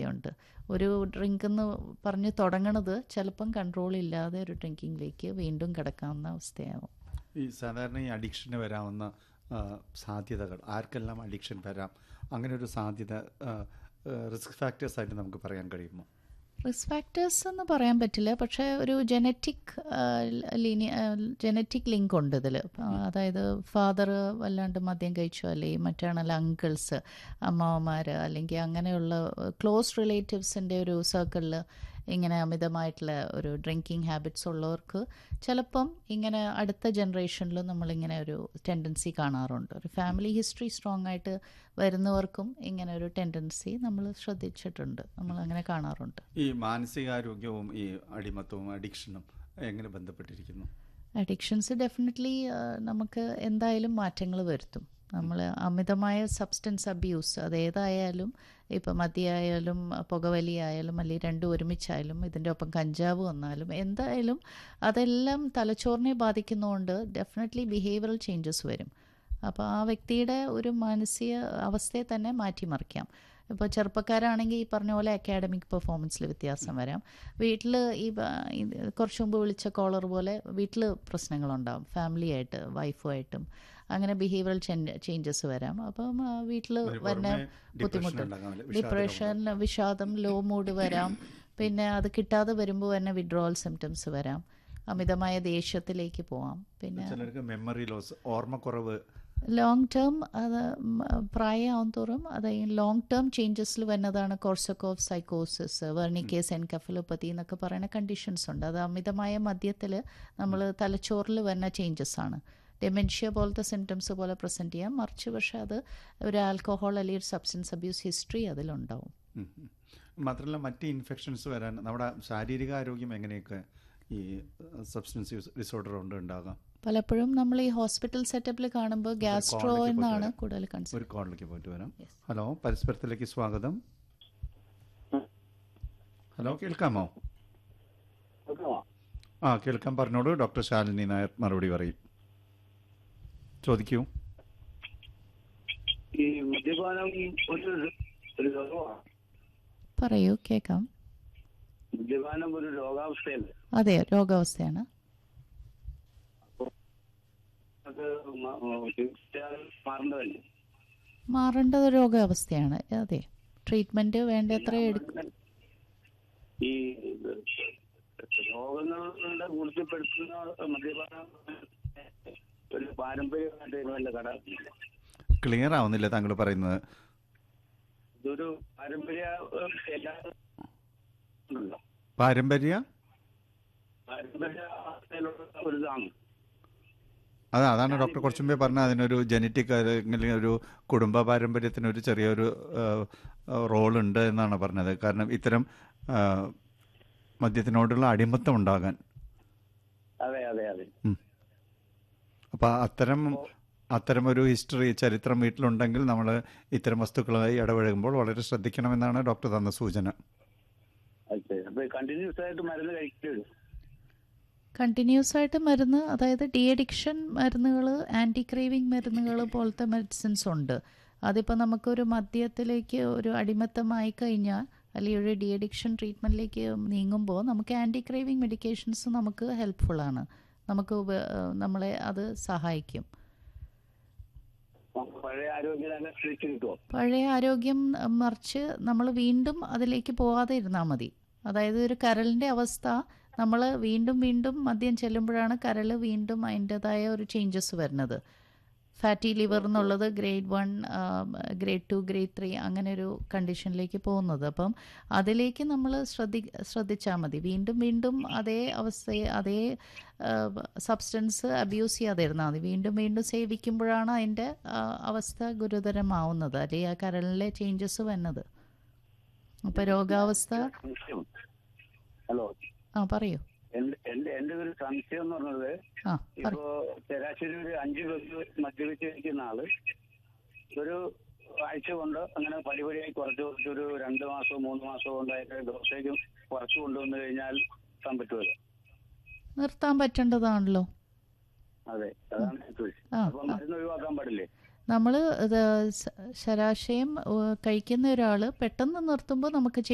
സാധ്യതയുണ്ട് ഒരു ഡ്രിങ്ക് എന്ന് പറഞ്ഞ് തുടങ്ങണത് ചിലപ്പം കൺട്രോൾ ഇല്ലാതെ ഒരു ഡ്രിങ്കിങ്ങിലേക്ക് വീണ്ടും കിടക്കാവുന്ന അവസ്ഥയാവും ഈ സാധാരണ ഈ അഡിക്ഷന് വരാവുന്ന ആ, സാധ്യതകൾ ആർക്കെല്ലാം അഡിക്ഷൻ വരാം അങ്ങനെ ഒരു സാധ്യത റിസ്ക് ഫാക്ടേഴ്സ് ആയിട്ട് നമുക്ക് പറയാൻ കഴിയുമോ റിസ്ക് ഫാക്ടേഴ്സ് എന്ന് പറയാൻ പറ്റില്ല പക്ഷേ ഒരു ജനറ്റിക് ലീനി ജനറ്റിക് ലിങ്ക് ഉണ്ട് ഇതിൽ അതായത് ഫാദർ വല്ലാണ്ട് മദ്യം കഴിച്ചു അല്ലെങ്കിൽ മറ്റാണല്ലോ അങ്കിൾസ് അമ്മാവന്മാർ അല്ലെങ്കിൽ അങ്ങനെയുള്ള ക്ലോസ് റിലേറ്റീവ്സിൻ്റെ ഒരു സർക്കിളിൽ ഇങ്ങനെ അമിതമായിട്ടുള്ള ഒരു ഡ്രിങ്കിങ് ഹാബിറ്റ്സ് ഉള്ളവർക്ക് ചിലപ്പം ഇങ്ങനെ അടുത്ത ജനറേഷനിൽ നമ്മളിങ്ങനെ ഒരു ടെൻഡൻസി കാണാറുണ്ട് ഒരു ഫാമിലി ഹിസ്റ്ററി സ്ട്രോങ് ആയിട്ട് വരുന്നവർക്കും ഇങ്ങനെ ഒരു ടെൻഡൻസി നമ്മൾ ശ്രദ്ധിച്ചിട്ടുണ്ട് നമ്മൾ അങ്ങനെ കാണാറുണ്ട് ഈ മാനസികാരോഗ്യവും ഈ അടിമത്തവും അഡിക്ഷനും എങ്ങനെ ബന്ധപ്പെട്ടിരിക്കുന്നു അഡിക്ഷൻസ് ഡെഫിനറ്റ്ലി നമുക്ക് എന്തായാലും മാറ്റങ്ങൾ വരുത്തും നമ്മൾ അമിതമായ സബ്സ്റ്റൻസ് അബ്യൂസ് അതേതായാലും ഇപ്പം മദ്യമായാലും പുകവലി ആയാലും അല്ലെങ്കിൽ രണ്ടും ഒരുമിച്ചായാലും ഇതിൻ്റെ ഒപ്പം കഞ്ചാവ് വന്നാലും എന്തായാലും അതെല്ലാം തലച്ചോറിനെ ബാധിക്കുന്നതുകൊണ്ട് ഡെഫിനറ്റ്ലി ബിഹേവിയറൽ ചേഞ്ചസ് വരും അപ്പോൾ ആ വ്യക്തിയുടെ ഒരു മാനസിക അവസ്ഥയെ തന്നെ മാറ്റിമറിക്കാം ഇപ്പോൾ ചെറുപ്പക്കാരാണെങ്കിൽ ഈ പറഞ്ഞ പോലെ അക്കാഡമിക് പെർഫോമൻസിൽ വ്യത്യാസം വരാം വീട്ടിൽ ഈ ബ- ഇത് കുറച്ച് മുമ്പ് വിളിച്ച കോളർ പോലെ വീട്ടിൽ പ്രശ്നങ്ങളുണ്ടാവും ഫാമിലിയായിട്ട് വൈഫുമായിട്ടും അങ്ങനെ ബിഹേവിയറൽ ചേഞ്ചസ് വരാം അപ്പം വീട്ടിൽ ഒരു വരുന്ന പുറമെ ബുദ്ധിമുട്ട് depression ഉണ്ടാകാം, അല്ലേ? ഡിപ്രഷൻ വിഷാദം ലോ മൂഡ് വരാം പിന്നെ അത് കിട്ടാതെ വരുമ്പോൾ തന്നെ വിഡ്രോവൽ സിംറ്റംസ് വരാം അമിതമായ ദേഷ്യത്തിലേക്ക് പോവാം പിന്നെ ചിലർക്ക് മെമ്മറി ലോസ് ഓർമ്മക്കുറവ് ലോങ് ടേം അത് പ്രായമാവും തോറും അത് ലോങ് ടേം ചേഞ്ചസിൽ വരുന്നതാണ് കോർസക്കോഫ് സൈക്കോസിസ് വെർണിക്കേസ് എൻകഫലോപ്പതി എന്നൊക്കെ പറയുന്ന കണ്ടീഷൻസ് ഉണ്ട് അത് അമിതമായ മദ്യത്തിൽ നമ്മൾ തലച്ചോറിൽ വരുന്ന ചേഞ്ചസ് ആണ് ഡെമെൻഷ്യ പോലത്തെ സിംറ്റംസ് പോലെ പ്രസൻറ്റ് ചെയ്യാം മറിച്ച് പക്ഷേ അത് ഒരു ആൽക്കഹോൾ അല്ലെങ്കിൽ ഒരു സബ്സ്റ്റൻസ് അബ്യൂസ് ഹിസ്റ്ററി അതിലുണ്ടാവും ഉം, ഉം. മാത്രമല്ല മറ്റ് ഇൻഫെക്ഷൻസ് വരാൻ നമ്മുടെ ശാരീരിക ആരോഗ്യം എങ്ങനെയൊക്കെ ഈ സബ്സ്റ്റൻസ് യൂസ് ഡിസോർഡർ കൊണ്ട് ഉണ്ടാകാം പലപ്പോഴും നമ്മൾ ഈ ഹോസ്പിറ്റൽ സെറ്റപ്പിൽ കാണുമ്പോൾ ഗ്യാസ്ട്രോ കോളിലേക്ക് പോയിട്ട് എന്നാണ് വരാം. കൂടുതൽ കൺസേൺ ഒരു കോളിലേക്ക് പോയിട്ട് വരാം Yes. ഹലോ പരസ്പരത്തിലേക്ക് സ്വാഗതം ഹലോ കേൾക്കാമോ ആ കേൾക്കാൻ പറഞ്ഞോളൂ ഡോക്ടർ ശാലിനി നായർ മറുപടി പറയും ചോദിക്കൂ ഈ മദ്യപാനം ഒരു ഒരു രോഗമാണ് പറയൂ കേൾക്കാം മദ്യപാനം ഒരു രോഗാവസ്ഥയല്ലേ അതെ രോഗാവസ്ഥയാണ് അത് മ- മ- ചികിത്സിച്ചാൽ മാറേണ്ടതല്ലേ മാറേണ്ട ഒരു രോഗാവസ്ഥയാണ് അതെ ട്രീറ്റ്മെന്റ് വേണ്ടത്ര എടുക്കും ഈ ഇത് രോഗങ്ങളുടെ കൂട്ടത്തിൽപ്പെടുത്തുന്ന മദ്യപാനം ഒരു പാരമ്പര്യമായിട്ട് ഇതിന് വല്ല കട ക്ലിയർ ആവുന്നില്ല താങ്കൾ പറയുന്നത് ഇതൊരു പാരമ്പര്യ ഏഹ്, എല്ലാ ഉണ്ടല്ലോ. പാരമ്പര്യ പാരമ്പര്യ അവസ്ഥയിലുള്ള ഒരു ഇതാണ് അത് അതാണ് ഡോക്ടർ കുറച്ചു മുമ്പേ പറഞ്ഞ അതിനൊരു ജനറ്റിക് അല്ലെങ്കിൽ ഒരു കുടുംബ പാരമ്പര്യത്തിന് ഒരു ചെറിയൊരു റോൾ ഉണ്ട് എന്നാണ് പറഞ്ഞത് കാരണം ഇത്തരം ആ, മദ്യത്തിനോടുള്ള അടിമത്തം ഉണ്ടാകാൻ അതെ അതെ അതെ അപ്പോൾ അത്തരം അത്തരം ഒരു ഹിസ്റ്ററി ചരിത്രം വീട്ടിലുണ്ടെങ്കിൽ നമ്മൾ ഇത്തരം വസ്തുക്കളുമായി ഇടപഴകുമ്പോൾ വളരെ ശ്രദ്ധിക്കണമെന്നാണ് ഡോക്ടർ തന്ന സൂചന അത് ശരി അപ്പൊ കണ്ടിന്യൂസ് ആയിട്ട് മരുന്ന് കഴിക്കരുത് കണ്ടിന്യൂസ് ആയിട്ട് മരുന്ന് അതായത് ഡി അഡിക്ഷൻ മരുന്നുകൾ ആൻറ്റി ക്രേവിങ് മരുന്നുകൾ പോലത്തെ മെഡിസിൻസ് ഉണ്ട് അതിപ്പോൾ നമുക്കൊരു മദ്യത്തിലേക്ക് ഒരു അടിമത്തമായി കഴിഞ്ഞാൽ അല്ലെങ്കിൽ ഒരു ഡി അഡിക്ഷൻ ട്രീറ്റ്മെൻറ്റിലേക്ക് നീങ്ങുമ്പോൾ നമുക്ക് ആൻറ്റി ക്രേവിങ് മെഡിക്കേഷൻസ് നമുക്ക് ഹെൽപ്ഫുള്ളാണ് നമുക്ക് ഉപ- നമ്മളെ അത് സഹായിക്കും നമുക്ക് പഴയ ആരോഗ്യം തന്നെ തിരിച്ചു കിട്ടുമോ പഴയ ആരോഗ്യം അഹ്, മറിച്ച് നമ്മൾ വീണ്ടും അതിലേക്ക് പോവാതെ ഇരുന്നാൽ മതി അതായത് ഒരു കരളിൻ്റെ അവസ്ഥ നമ്മൾ വീണ്ടും വീണ്ടും മദ്യം ചെല്ലുമ്പോഴാണ് കരൾ വീണ്ടും അതിൻ്റെതായ ഒരു ചേഞ്ചസ് വരുന്നത് ഫാറ്റി ലിവർ എന്നുള്ളത് grade one grade two grade three അങ്ങനെ ഒരു കണ്ടീഷനിലേക്ക് പോകുന്നത് അപ്പം അതിലേക്ക് നമ്മൾ ശ്രദ്ധി ശ്രദ്ധിച്ചാൽ മതി വീണ്ടും വീണ്ടും അതേ അവസ്ഥയെ അതേ സബ്സ്റ്റൻസ് അബ്യൂസ് ചെയ്യാതെ ഇരുന്നാൽ മതി വീണ്ടും വീണ്ടും സേവിക്കുമ്പോഴാണ് അതിൻ്റെ ആ, അവസ്ഥ ഗുരുതരമാവുന്നത് അല്ലെങ്കിൽ ആ കരളിലെ ചേഞ്ചസ് വരുന്നത് അപ്പം രോഗാവസ്ഥ സംശയം ഹലോ ആ പറയൂ എന്റെ എന്റെ എന്റെ ഒരു സംശയം എന്ന് പറഞ്ഞത് ആ പറ ഇപ്പോ ശരാശരി ഒരു അഞ്ച് പേർക്ക് മദ്യപിച്ച് കഴിക്കുന്ന ആള് ഒരു ആഴ്ച കൊണ്ട് അങ്ങനെ പടിപടിയായി കുറച്ച് കുറച്ച് ഒരു രണ്ട് മാസമോ മൂന്ന് മാസമോ കൊണ്ടായിട്ട് ഡോസേജ് കുറച്ച് കൊണ്ടുവന്നു കഴിഞ്ഞാൽ എത്താൻ പറ്റുമല്ലോ നിർത്താൻ പറ്റേണ്ടതാണല്ലോ അതെ അതാണ് ഞാൻ ചോദിച്ചത് ആ, അപ്പൊ മരുന്ന് ഒഴിവാക്കാൻ പാടില്ലേ നമ്മൾ ശരാശയം ഏഹ്, കഴിക്കുന്ന ഒരാൾ പെട്ടെന്ന് നിർത്തുമ്പോൾ നമുക്ക്